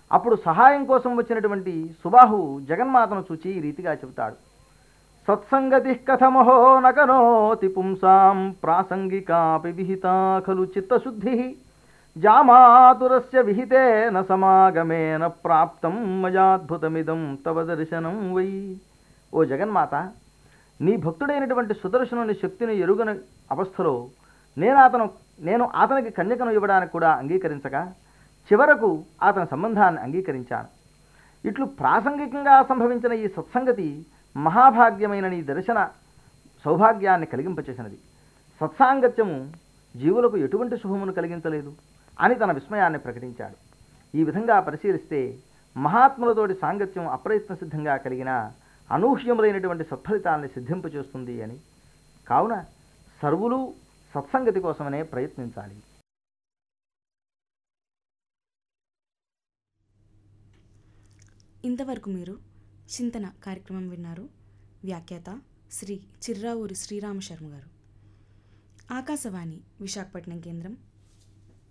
అప్పుడు సహాయం కోసం వచ్చినటువంటి సుబాహు జగన్మాతను చూచి ఈ రీతిగా చెబుతాడు సత్సంగతి కథమహో నకనోతి పుంసాం ప్రాసంగికాపి విహితా ఖలు చిత్తశుద్ధి జామాతురస్య విహితేన సమాగమేన ప్రాప్తం మయాద్భుతమిదం తవ దర్శనం వై ఓ జగన్మాత నీ భక్తుడైనటువంటి సుదర్శనుని శక్తిని ఎరుగని అవస్థలో నేను అతను నేను అతనికి కన్యకను ఇవ్వడానికి కూడా అంగీకరించగా చివరకు అతని సంబంధాన్ని అంగీకరించాను ఇట్లు ప్రాసంగికంగా సంభవించిన ఈ సత్సంగతి మహాభాగ్యమైన నీ దర్శన సౌభాగ్యాన్ని కలిగింపచేసినది సత్సాంగత్యము జీవులకు ఎటువంటి శుభమును కలిగించలేదు అని తన విస్మయాన్ని ప్రకటించాడు ఈ విధంగా పరిశీలిస్తే మహాత్ములతోటి సాంగత్యం అప్రయత్న సిద్ధంగా కలిగిన అనూహ్యములైనటువంటి సత్ఫలితాన్ని సిద్ధింపచేస్తుంది అని కావున సర్వులు సత్సంగతి కోసమనే ప్రయత్నించాలి ఇంతవరకు మీరు చింతన కార్యక్రమం విన్నారు వ్యాఖ్యాత శ్రీ చిర్రావూరి శ్రీరామ శర్మ గారు ఆకాశవాణి విశాఖపట్నం కేంద్రం